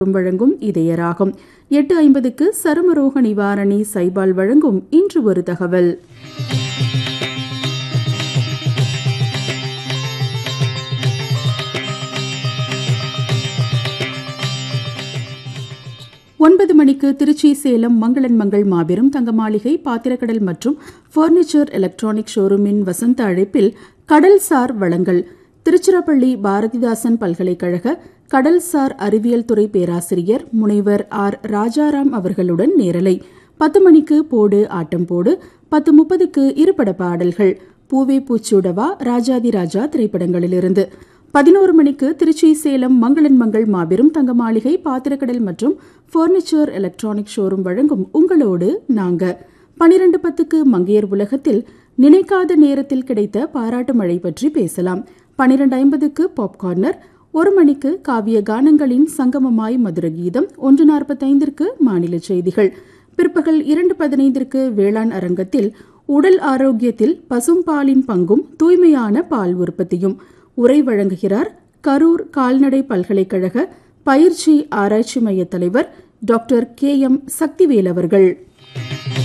வழங்கும் இதயராகம் எட்டு ஐம்பதுக்கு சருமரோக நிவாரணி சைபால் வழங்கும் இன்று ஒரு தகவல் ஒன்பது மணிக்கு திருச்சி சேலம் மங்களன் மங்கள் மாபெரும் தங்க மாளிகை பாத்திரக்கடல் மற்றும் பர்னிச்சர் எலக்ட்ரானிக் ஷோரூமின் வசந்த அழைப்பில் கடல்சார் வளங்கள் திருச்சிராப்பள்ளி பாரதிதாசன் பல்கலைக்கழக கடல்சார் அறிவியல் துறை பேராசிரியர் முனைவர் ஆர் ராஜாராம் அவர்களுடன் நேரலை பத்து மணிக்கு போடு ஆட்டம் போடு பத்து முப்பதுக்கு இருபட பாடல்கள் பூவே பூச்சூடவா ராஜாதி ராஜா திரைப்படங்களிலிருந்து பதினோரு மணிக்கு திருச்சி சேலம் மங்களன் மங்கள் மாபெரும் தங்க மாளிகை பாத்திரக்கடல் மற்றும் பர்னிச்சர் எலக்ட்ரானிக் ஷோரூம் வழங்கும் உங்களோடு நாங்க பனிரெண்டு பத்துக்கு மங்கையர் உலகத்தில் நினைக்காத நேரத்தில் கிடைத்த பாராட்டு மழை பற்றி பேசலாம் பனிரெண்டு ஐம்பதுக்கு பாப்கார்னர் ஒரு மணிக்கு காவிய கானங்களின் சங்கமமாய் மதுர கீதம் ஒன்று நாற்பத்தைந்திற்கு மாநில செய்திகள் பிற்பகல் இரண்டு பதினைந்திற்கு வேளாண் அரங்கத்தில் உடல் ஆரோக்கியத்தில் பசும்பாலின் பங்கும் தூய்மையான பால் உற்பத்தியும் உரை வழங்குகிறார் கரூர் கால்நடை பல்கலைக்கழக பயிற்சி ஆராய்ச்சி மைய தலைவர் டாக்டர் கே எம் சக்திவேல் அவர்கள்